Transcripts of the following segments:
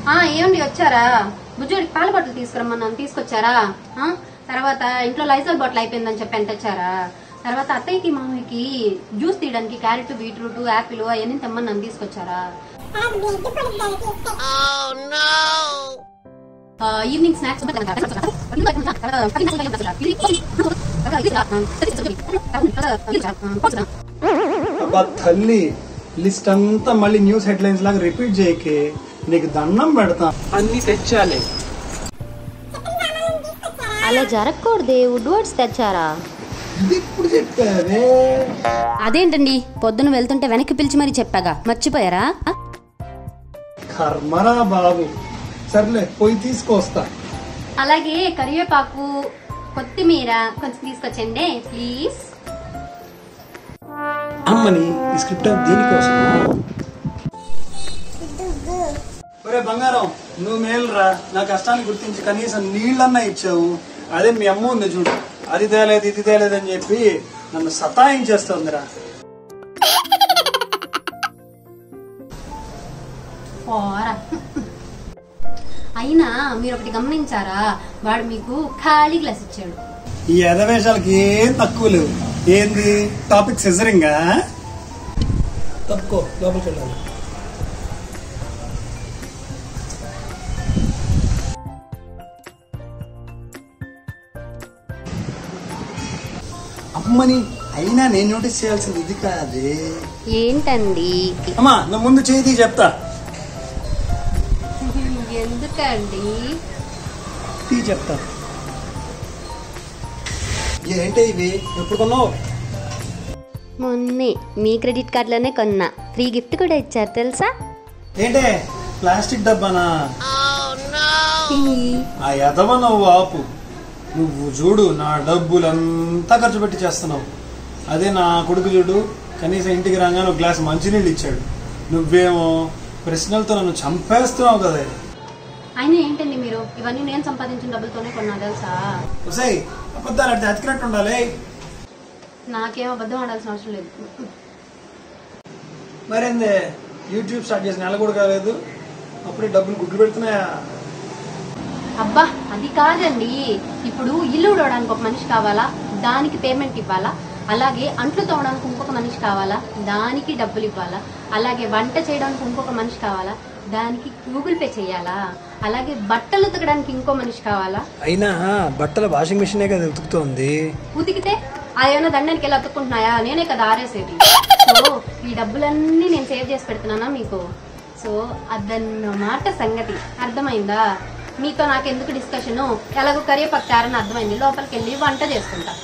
ఆ ఏమండి వచ్చారా బుజ్జోడికి పాల బాటిల్ తీసుకురమ్మన్నాను తీసుకొచ్చారా ఆ తర్వాత ఇంట్లో లైజాల్ బాటిల్ అయిపోయిందని చెప్పి ఎంత తెచ్చారా తర్వాత అత్తయ్యకి మామయ్యకి జ్యూస్ తీయడానికి క్యారెట్ బీట్రూట్ యాపిల్ అవన్నీ తెమ్మన్నాను తీసుకొచ్చారా ఆ, ఈవినింగ్ స్నాక్స్ అబ్బా తల్లి లిస్ట్ అంతా మళ్ళీ న్యూస్ హెడ్లైన్స్ లాగా రిపీట్ చేయకే నీకు దండం పెడతా అన్ని తెచ్చాలే అలా జరగకూడదే వుడ్ వర్డ్స్ తెచ్చారా ఇది ఇప్పుడు చెప్పావే అదేంటండి పొద్దున వెళ్తుంటే వెనక్కి పిలిచి మరీ చెప్పాగా మర్చిపోయారా కర్మరా బాబు సర్లే పోయి తీసుకొస్తా అలాగే కరివేపాకు కొత్తిమీర కొంచెం తీసుకొచ్చండి ప్లీజ్ అమ్మని ఈ స్క్రిప్ట్ దీనికోసం ఒరే బంగారం నువ్వు మేలురా నా కష్టాన్ని గుర్తించి కనీసం నీళ్ళన్నా ఇచ్చావు అదే మీ అమ్మ ఉంది చూడు అది తేలేదు ఇది తేలేదు అని చెప్పి నన్ను సతాయించేస్తుందిరా పోరా అయినా మీరు ఒకటి గమనించారా వాడు మీకు ఖాళీ గ్లాస్ ఇచ్చాడు ఈ ఎదవేషాలకి ఏం తక్కువ లేవు ఏంది టాపిక్ సిజరింగా తప్పుకో లోపలికి వెళ్ళాలి అమ్మని అయినా నేను నోటీస్ చేయాల్సింది ఇది కాదే ఏంటండి అమ్మా నువ్వు ముందు చేయి చెప్తా ఎందుకండి తీ చెప్తా ఏంటి ఇవి ఎప్పుడు కొన్నావు మొన్నే మీ క్రెడిట్ కార్డులోనే కొన్నా ఫ్రీ గిఫ్ట్ కూడా ఇచ్చారు తెలుసా ఏంటే ప్లాస్టిక్ డబ్బానా ఆ ఎదవ నువ్వు ఆపు నువ్వు చూడు నా డబ్బులంతా ఖర్చు పెట్టి చేస్తున్నావు అదే నా కొడుకు చూడు కనీసం ఇంటికి రాగానే ఒక గ్లాస్ మంచినీళ్ళు ఇచ్చాడు నువ్వేమో ప్రశ్నలతో నన్ను చంపేస్తున్నావు కదా అయినా ఏంటండి మీరు ఇవన్నీ నేను సంపాదించిన డబ్బులతోనే కొన్నా తెలుసా ఒసేయ్ అబద్ధాలు అంటే అతికినట్టు ఉండాలి నాకేం అబద్ధం ఆడాల్సిన అవసరం లేదు మరేందే యూట్యూబ్ స్టార్ట్ చేసిన నెల కూడా కాలేదు అప్పుడే డబ్బులు గుడ్లు పెడుతున్నాయా అబ్బా అది కాదండి ఇప్పుడు ఇల్లు ఉడవడానికి ఒక మనిషి కావాలా దానికి పేమెంట్ ఇవ్వాలా అలాగే అంట్లు తోవడానికి ఇంకొక మనిషి కావాలా దానికి డబ్బులు ఇవ్వాలా అలాగే వంట చేయడానికి ఇంకొక మనిషి కావాలా దానికి గూగుల్ పే చేయాలా అలాగే బట్టలు ఉతకడానికి ఇంకో మనిషి కావాలా అయినా బట్టల వాషింగ్ మిషనే కదా ఉతుకుతోంది ఉతికితే ఆ ఏమైనా దండానికి వెళ్ళి అతుక్కుంటున్నాయా నేనే కదా ఆరేసేది సో ఈ డబ్బులన్నీ నేను సేవ్ చేసి పెడుతున్నానా మీకు సో అదన్నమాట సంగతి అర్థమైందా మీతో నాకు ఎందుకు డిస్కషను ఎలాగో కరివేపాకు చారని అర్థమైంది లోపలికి వెళ్ళి వంట చేసుకుంటా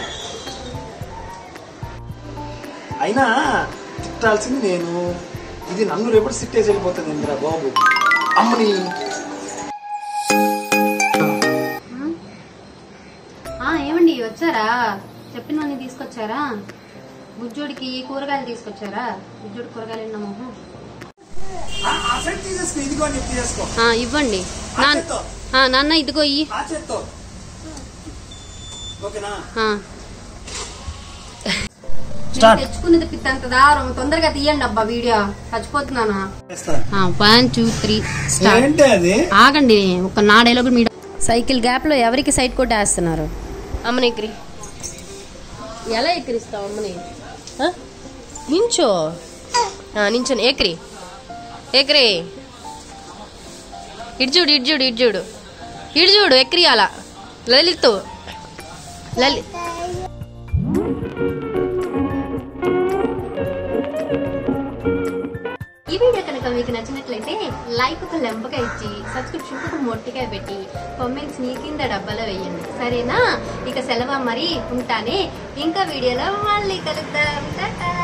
అయినా తిట్టాల్సింది నేను ఇది నన్ను రేపటి సిట్టేసి వెళ్ళిపోతుంది ఇందిరా బాబు అమ్మని ఆ ఏమండి వచ్చారా చెప్పినవన్నీ తీసుకొచ్చారా బుజ్జోడికి కూరగాయలు తీసుకొచ్చారా బుజ్జోడి కూరగాయలు ఎన్న మొహం ఆ- ఆ సెట్ తీసేసుకో ఇదిగో అని చెప్పి తీసేసుకో ఇవ్వండి ఆ చేత్తో నాన్న ఇదిగో ఇయ్యి ఆ చేత్తో ఓకేనా నేను తెచ్చుకున్నది పిత్తంత దారం తొందరగా తీయండి అబ్బా వీడియో చచ్చిపోతున్నానా చేస్తా. వన్ టూ త్రీ ఏంటి అది ఆగండి ఒక నా డైలాగ్ మీ సైకిల్ గ్యాప్ లో ఎవరికి సైడ్ కొట్టేస్తున్నారు అమ్మని ఎక్కిరి ఎలా ఎక్కిరిస్తావు అమ్మని ఆ? నించో ఆ, నించోని ఎక్కిరి ఎక్కిరి ఇటు చూడు ఇటు చూడు ఇటు చూడు ఇటు చూడు ఎక్కిరి అలా లలిత్ లలి ఈ వీడియో కనుక మీకు నచ్చినట్లయితే లైక్ ఒక లెంపగా ఇచ్చి సబ్స్క్రిప్షన్ ఒక మొట్టికాయ పెట్టి కామెంట్స్ ని కింద డబ్బాలో వేయండి సరేనా ఇక సెలవు మరి ఉంటానే ఇంకా వీడియోలో మళ్ళీ కలుద్దాం టాటా